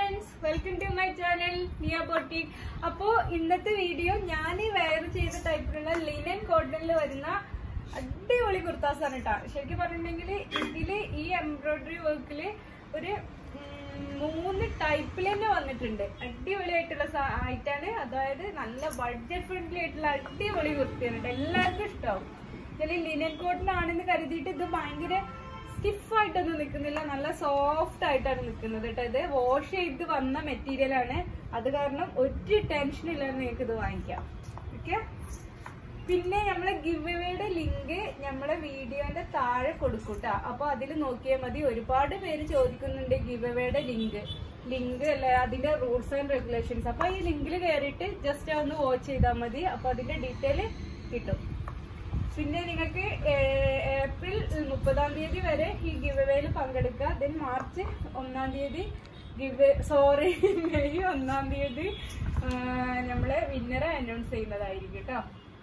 friends welcome to my channel Niya boutique അപ്പോ ഇന്നത്തെ video ഞാൻ വെയർ ചെയ്ത ടൈപ്പിലുള്ള ലിനൻ കോട്ടണിൽ വരുന്ന അടിപൊളി കുർത്താസ് ആണ് കേട്ടോ ശരിക്കും പറഞ്ഞിട്ടുണ്ടെങ്കിൽ ഇതില് ഈ എംബ്രോയിഡറി വർക്കില് ഒരു ഉം, മൂന്ന് ടൈപ്പിൽ തന്നെ വന്നിട്ടുണ്ട് അടിപൊളിയായിട്ടുള്ള സാ- ആയിട്ടാണ് അതായത് നല്ല ബഡ്ജറ്റ് ഫ്രണ്ട്ലി ആയിട്ടുള്ള അടിപൊളി കുർത്തിയാണ് കേട്ടോ എല്ലാവർക്കും ഇഷ്ടമാവും ഇതിൽ ലിനൻ കോട്ടൺ ആണെന്ന് കരുതിയിട്ട് ഇത് ഭയങ്കര സ്റ്റിഫ് ആയിട്ടൊന്നും നിൽക്കുന്നില്ല നല്ല സോഫ്റ്റ് ആയിട്ടാണ് നിൽക്കുന്നത് കേട്ടോ ഇത് വാഷ് ചെയ്ത് വന്ന മെറ്റീരിയൽ ആണ് അത് കാരണം ഒരു ടെൻഷൻ ഇല്ലാതെ നിങ്ങൾക്ക് ഇത് വാങ്ങിക്കാം ഓക്കെ പിന്നെ നമ്മളെ ഗിവ് എവേയുടെ ലിങ്ക് നമ്മളെ വീഡിയോന്റെ താഴെ കൊടുക്കൂട്ടാ അപ്പൊ അതിൽ നോക്കിയാൽ മതി ഒരുപാട് പേര് ചോദിക്കുന്നുണ്ട് ഗിവ് എവേയുടെ ലിങ്ക് ലിങ്ക് അല്ല അതിന്റെ റൂൾസ് ആൻഡ് റെഗുലേഷൻസ് അപ്പൊ ഈ ലിങ്കിൽ കയറിയിട്ട് ജസ്റ്റ് ഒന്ന് വാച്ച് ചെയ്താൽ മതി അപ്പൊ അതിന്റെ ഡീറ്റെയിൽ കിട്ടും പിന്നെ നിങ്ങൾക്ക് ഏ- ഏപ്രിൽ മുപ്പതാം തീയതി വരെ ഈ ഗിവ് എവേയിൽ പങ്കെടുക്കുക ദെൻ മാർച്ച് ഒന്നാം തീയതി ഗിവ് സോറി മെയ് ഒന്നാം തീയതി ആ, നമ്മളെ വിന്നറെ അനൗൺസ് ചെയ്യുന്നതായിരിക്കും കേട്ടോ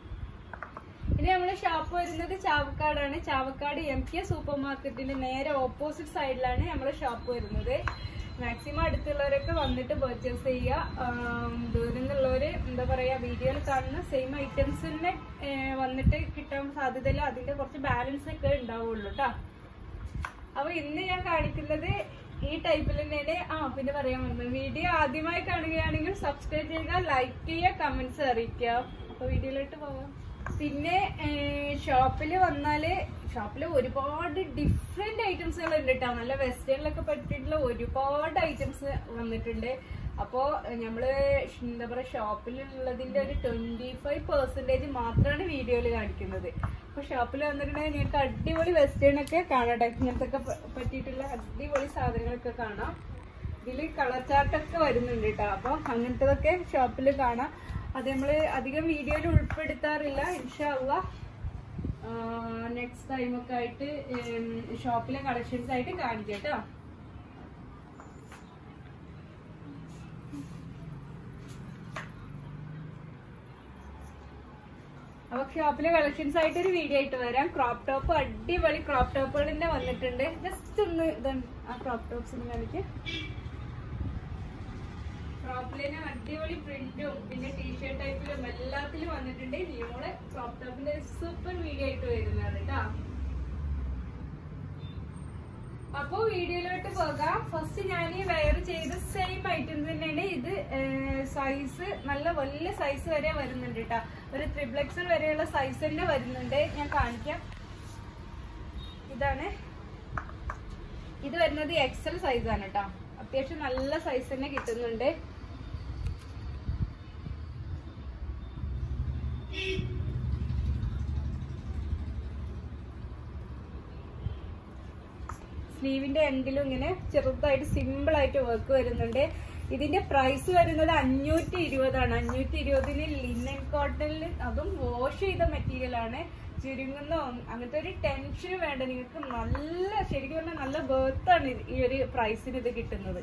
ഇനി നമ്മളെ ഷോപ്പ് വരുന്നത് ചാവക്കാടാണ് ചാവക്കാട് എം കെ സൂപ്പർ മാർക്കറ്റിന്റെ നേരെ ഓപ്പോസിറ്റ് സൈഡിലാണ് നമ്മളെ ഷോപ്പ് വരുന്നത് മാക്സിമം അടുത്തുള്ളവരൊക്കെ വന്നിട്ട് പർച്ചേസ് ചെയ്യുക ആം, ദൂരം നിന്നുള്ളവര് എന്താ പറയാ വീഡിയോയിൽ കാണുന്ന സെയിം ഐറ്റംസ് തന്നെ ഏ, വന്നിട്ട് കിട്ടാൻ സാധ്യതയില്ല അതിന്റെ കുറച്ച് ബാലൻസ് ഒക്കെ ഉണ്ടാവുള്ളൂ കേട്ടോ അപ്പൊ ഇന്ന് ഞാൻ കാണിക്കുന്നത് ഈ ടൈപ്പിൽ തന്നെയാണ് ആ പിന്നെ പറയാൻ വന്നത് വീഡിയോ ആദ്യമായി കാണുകയാണെങ്കിൽ സബ്സ്ക്രൈബ് ചെയ്യുക ലൈക്ക് ചെയ്യുക കമന്റ്സ് അറിയിക്കുക അപ്പൊ വീഡിയോയിലോട്ട് പോവാം പിന്നെ ഷോപ്പിൽ വന്നാല് ഷോപ്പിൽ ഒരുപാട് ഡിഫറെന്റ് ഐറ്റംസുകൾ ഉണ്ട് കേട്ടോ നല്ല വെസ്റ്റേണിലൊക്കെ പറ്റിയിട്ടുള്ള ഒരുപാട് ഐറ്റംസ് വന്നിട്ടുണ്ട് അപ്പോ ഏഹ്, നമ്മള് എന്താ പറയാ ഷോപ്പിലുള്ളതിന്റെ ഒരു ട്വന്റി ഫൈവ് പെർസെന്റേജ് മാത്രമാണ് വീഡിയോയിൽ കാണിക്കുന്നത് അപ്പൊ ഷോപ്പിൽ വന്നിട്ടുണ്ടെങ്കിൽ നിങ്ങൾക്ക് അടിപൊളി വെസ്റ്റേൺ ഒക്കെ കാണട്ടെ ഇങ്ങനത്തെ ഒക്കെ പറ്റിയിട്ടുള്ള അടിപൊളി സാധനങ്ങളൊക്കെ കാണാം ഇതില് കളർ ചാർട്ടൊക്കെ വരുന്നുണ്ട് കേട്ടോ അപ്പൊ അങ്ങനത്തതൊക്കെ ഷോപ്പിൽ കാണാം അത് നമ്മള് അധികം വീഡിയോയിൽ ഉൾപ്പെടുത്താറില്ല ഇൻഷാല്ല നെക്സ്റ്റ് ടൈം ഒക്കെ ആയിട്ട് ഷോപ്പിലെ കളക്ഷൻസ് ആയിട്ട് കാണിക്കാം കേട്ടോ അപ്പൊ ഷോപ്പിലെ കളക്ഷൻസ് ആയിട്ട് ഒരു വീഡിയോ ആയിട്ട് വരാം ക്രോപ്പ് ടോപ്പ് അടിപൊളി ക്രോപ്പ് ടോപ്പുകൾ തന്നെ വന്നിട്ടുണ്ട് ജസ്റ്റ് ഒന്ന് ഇതാണ് ആ ക്രോപ്പ് ടോപ്സ് ഒന്ന് കാണിക്കാം ക്രോപ്പിലിന് അടിപൊളി പ്രിന്റും പിന്നെ ടീഷർട്ട് ടൈപ്പിലും എല്ലാത്തിലും വന്നിട്ടുണ്ട് നിയോളെ ക്രോപ്പ് ടോപ്പിന്റെ സൂപ്പർ വീഡിയോ ആയിട്ട് വരുന്നതാണ് കേട്ടോ അപ്പോ വീഡിയോയിലോട്ട് പോകാം ഫസ്റ്റ് ഞാൻ ഈ വെയർ ചെയ്ത സെയിം ഐറ്റംസ് തന്നെയാണ് ഇത് സൈസ് നല്ല വലിയ സൈസ് വരെ വരുന്നുണ്ട് കേട്ടോ ഒരു ത്രിപ്ലെക്സൽ വരെയുള്ള സൈസ് തന്നെ വരുന്നുണ്ട് ഞാൻ കാണിക്കാം ഇതാണ് ഇത് വരുന്നത് എക്സൽ സൈസ് ആണ് കേട്ടോ അത്യാവശ്യം നല്ല സൈസ് തന്നെ കിട്ടുന്നുണ്ട് സ്ലീവിന്റെ എൻഡിലും ഇങ്ങനെ ചെറുതായിട്ട് സിമ്പിൾ ആയിട്ട് വർക്ക് വരുന്നുണ്ട് ഇതിന്റെ പ്രൈസ് വരുന്നത് അഞ്ഞൂറ്റി ഇരുപതാണ് അഞ്ഞൂറ്റി ഇരുപതിന് ലിനൻ കോട്ടണിൽ അതും വാഷ് ചെയ്ത മെറ്റീരിയൽ ആണ് ചുരുങ്ങുന്ന ഒന്നും- അങ്ങനത്തെ ഒരു ടെൻഷൻ വേണ്ട നിങ്ങൾക്ക് നല്ല ശരിക്കും പറഞ്ഞാൽ നല്ല ബേർത്താണ് ഈ ഒരു പ്രൈസിന് ഇത് കിട്ടുന്നത്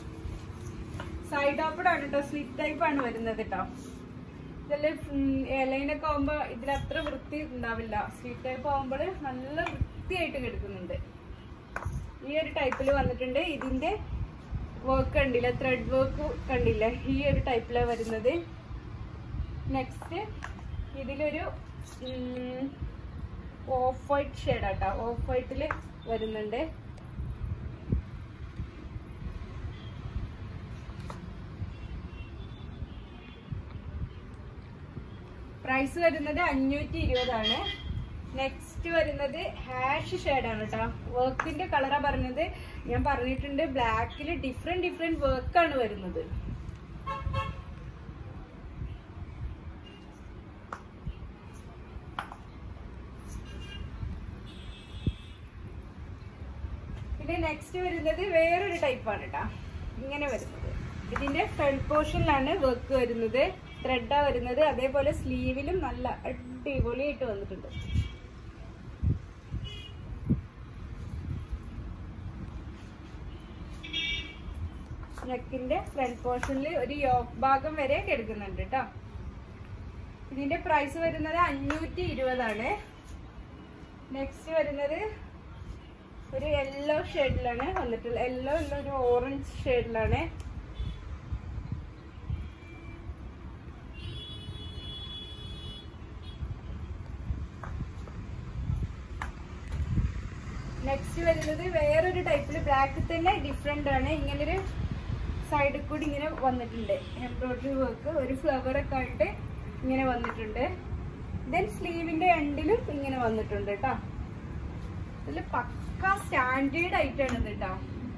സൈഡ് ഓപ്പൺ ആണ് കേട്ടോ സ്ലിറ്റ് ടൈപ്പ് ആണ് വരുന്നത് കേട്ടോ ഇതില് ലൈനൊക്കെ ആവുമ്പോ ഇതിൽ അത്ര വൃത്തി ഉണ്ടാവില്ല സ്ലിറ്റ് ടൈപ്പ് ആവുമ്പോൾ നല്ല വൃത്തിയായിട്ട് കിടക്കുന്നുണ്ട് ഈ ഒരു ടൈപ്പിൽ വന്നിട്ടുണ്ട് ഇതിന്റെ വർക്ക് കണ്ടില്ല ത്രെഡ് വർക്ക് കണ്ടില്ല ഈ ഒരു ടൈപ്പിലാണ് വരുന്നത് നെക്സ്റ്റ് ഇതിലൊരു ഓഫ് വൈറ്റ് ഷെയ്ഡാട്ടോ ഓഫ് വൈറ്റിൽ വരുന്നുണ്ട് പ്രൈസ് വരുന്നത് അഞ്ഞൂറ്റി ഇരുപതാണ് നെക്സ്റ്റ് വരുന്നത് ഹാഷ് ഷെയ്ഡാണ് കേട്ടോ വർക്കിന്റെ കളറാ പറഞ്ഞത് ഞാൻ പറഞ്ഞിട്ടുണ്ട് ബ്ലാക്കിൽ ഡിഫറെന്റ് ഡിഫറെന്റ് വർക്കാണ് വരുന്നത് പിന്നെ നെക്സ്റ്റ് വരുന്നത് വേറൊരു ടൈപ്പാണ് കേട്ടോ ഇങ്ങനെ വരുന്നത് ഇതിന്റെ ഫ്രണ്ട് പോർഷനിലാണ് വർക്ക് വരുന്നത് ത്രെഡാ വരുന്നത് അതേപോലെ സ്ലീവിലും നല്ല അടിപൊളിയായിട്ട് വന്നിട്ടുണ്ട് നെക്കിന്റെ ഫ്രണ്ട് പോർഷനിൽ ഒരു യോക്ക് ഭാഗം വരെ കിടക്കുന്നുണ്ട് കേട്ടോ ഇതിന്റെ പ്രൈസ് വരുന്നത് അഞ്ഞൂറ്റി ഇരുപതാണ് നെക്സ്റ്റ് വരുന്നത് ഒരു യെല്ലോ ഷെയ്ഡിലാണ് വന്നിട്ടുള്ളത് യെല്ലോ അല്ല ഒരു ഓറഞ്ച് ഷെയ്ഡിലാണ് നെക്സ്റ്റ് വരുന്നത് വേറൊരു ടൈപ്പിൽ ബ്ലാക്ക് തന്നെ ഡിഫറെന്റ് ആണ് ഇങ്ങനൊരു സൈഡിൽ കൂടി ഇങ്ങനെ വന്നിട്ടുണ്ട് എംബ്രോയിഡറി വർക്ക് ഒരു ഫ്ലവർ ഒക്കെ ആയിട്ട് ഇങ്ങനെ വന്നിട്ടുണ്ട് ദെൻ സ്ലീവിന്റെ എൻഡിലും ഇങ്ങനെ വന്നിട്ടുണ്ട് കേട്ടോ ഇതില് പക്ക സ്റ്റാൻഡേർഡ് ആയിട്ടാണ് ഇത് കേട്ടോ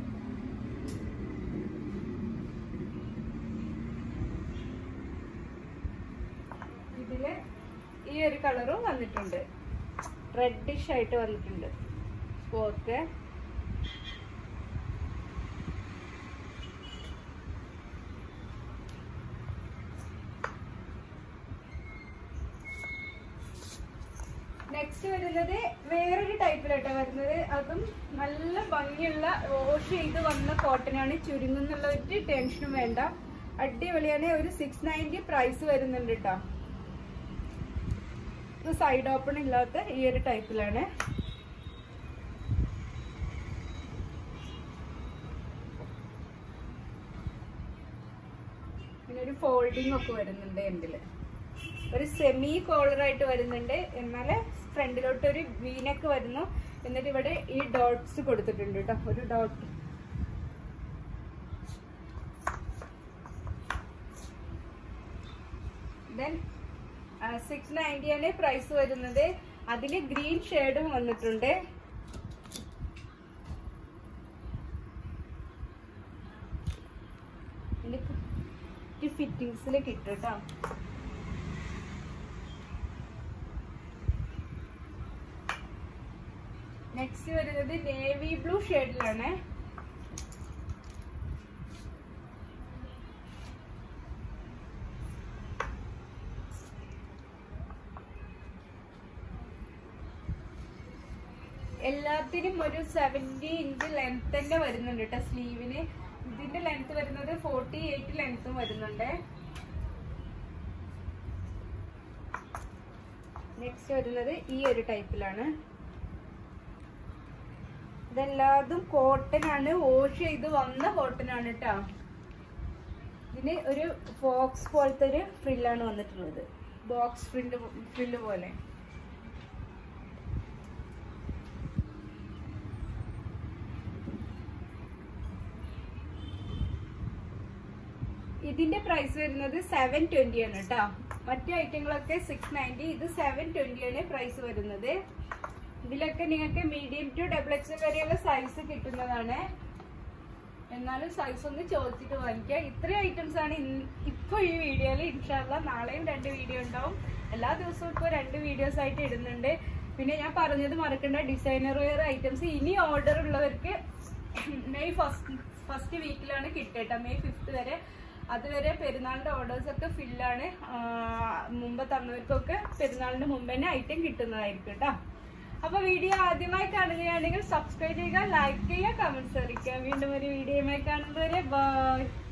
ഇതില് ഈ ഒരു കളറും വന്നിട്ടുണ്ട് റെഡിഷ് ആയിട്ട് വന്നിട്ടുണ്ട് സ്പോർക്ക് നെക്സ്റ്റ് വരുന്നത് വേറൊരു ടൈപ്പിലാട്ടോ വരുന്നത് അതും നല്ല ഭംഗിയുള്ള വാഷ് ചെയ്ത് വന്ന കോട്ടൺ ആണ് ചുരുങ്ങുന്നുള്ള ഒരു ടെൻഷനും വേണ്ട അടിപൊളിയാണ് ഒരു സിക്സ് നയൻറ്റി പ്രൈസ് വരുന്നുണ്ട് കേട്ടോ ഇത് സൈഡ് ഓപ്പൺ ഇല്ലാത്ത ഈ ഒരു ടൈപ്പിലാണ് പിന്നെ ഒരു ഫോൾഡിംഗ് ഒക്കെ വരുന്നുണ്ട് എൻഡില് ഒരു സെമി കോളർ ആയിട്ട് വരുന്നുണ്ട് എന്നാൽ ഫ്രണ്ടിലോട്ട് ഒരു വീനക്ക് വരുന്നു എന്നിട്ട് ഇവിടെ ഈ ഡോട്ട്സ് കൊടുത്തിട്ടുണ്ട് കേട്ടോ ഒരു ഡോട്ട് ദെൻ സിക്സ് നയൻറ്റിയാണ് പ്രൈസ് വരുന്നത് അതിൽ ഗ്രീൻ ഷെയ്ഡും വന്നിട്ടുണ്ട് എനിക്ക് ഫിറ്റിങ്സിൽ കിട്ടും കേട്ടോ നെക്സ്റ്റ് വരുന്നത് നേവി ബ്ലൂ ഷെയ്ഡിലാണ് എല്ലാത്തിനും ഒരു സെവന്റി ഇഞ്ച് ലെങ്ത് തന്നെ വരുന്നുണ്ട് കേട്ടോ സ്ലീവിന് ഇതിന്റെ ലെങ്ത് വരുന്നത് ഫോർട്ടി എയ്റ്റ് ലെങ്ത്തും വരുന്നുണ്ട് നെക്സ്റ്റ് വരുന്നത് ഈ ഒരു ടൈപ്പിലാണ് ഇതെല്ലാതും കോട്ടൺ ആണ് വാഷ് ചെയ്ത് വന്ന കോട്ടൺ ആണ് കേട്ടോ ഇതിന് ഒരു ബോക്സ് പോലത്തെ ഒരു ഫ്രില്ലാണ് വന്നിട്ടുള്ളത് ബോക്സ് ഫ്രില്ല് ഫ്രില്ല് പോലെ ഇതിന്റെ പ്രൈസ് വരുന്നത് സെവൻ ട്വന്റി ആണ് കേട്ടോ മറ്റു ഐറ്റങ്ങളൊക്കെ സിക്സ് നയൻറ്റി ഇത് സെവൻ ട്വന്റി ആണ് പ്രൈസ് വരുന്നത് ഇതിലൊക്കെ നിങ്ങൾക്ക് മീഡിയം ടു ഡബിൾ എക്സ് വരെയുള്ള സൈസ് കിട്ടുന്നതാണ് എന്നാലും സൈസ് ഒന്ന് ചോദിച്ചിട്ട് വാങ്ങിക്കുക ഇത്രയും ഐറ്റംസ് ആണ് ഇന്ന് ഇപ്പൊ ഈ വീഡിയോയിൽ ഇൻഷാല്ല നാളെയും രണ്ട് വീഡിയോ ഉണ്ടാവും എല്ലാ ദിവസവും ഇപ്പോൾ രണ്ട് വീഡിയോസ് ആയിട്ട് ഇടുന്നുണ്ട് പിന്നെ ഞാൻ പറഞ്ഞത് മറക്കേണ്ട ഡിസൈനർ വെയർ ഐറ്റംസ് ഇനി ഓർഡർ ഉള്ളവർക്ക് മെയ് ഫസ്റ്റ് ഫസ്റ്റ് വീക്കിലാണ് കിട്ടുക മെയ് ഫിഫ്ത്ത് വരെ അതുവരെ പെരുന്നാളിന്റെ ഓർഡേഴ്സ് ഒക്കെ ഫില്ലാണ് മുമ്പ് തന്നവർക്കൊക്കെ പെരുന്നാളിന് മുമ്പ് തന്നെ ഐറ്റം കിട്ടുന്നതായിരിക്കും കേട്ടോ അപ്പൊ വീഡിയോ ആദ്യമായി കാണുകയാണെങ്കിൽ സബ്സ്ക്രൈബ് ചെയ്യുക ലൈക്ക് ചെയ്യുക കമന്റ്സ് അറിയിക്കുക വീണ്ടും ഒരു വീഡിയോയുമായി കാണുന്നവരെ ബൈ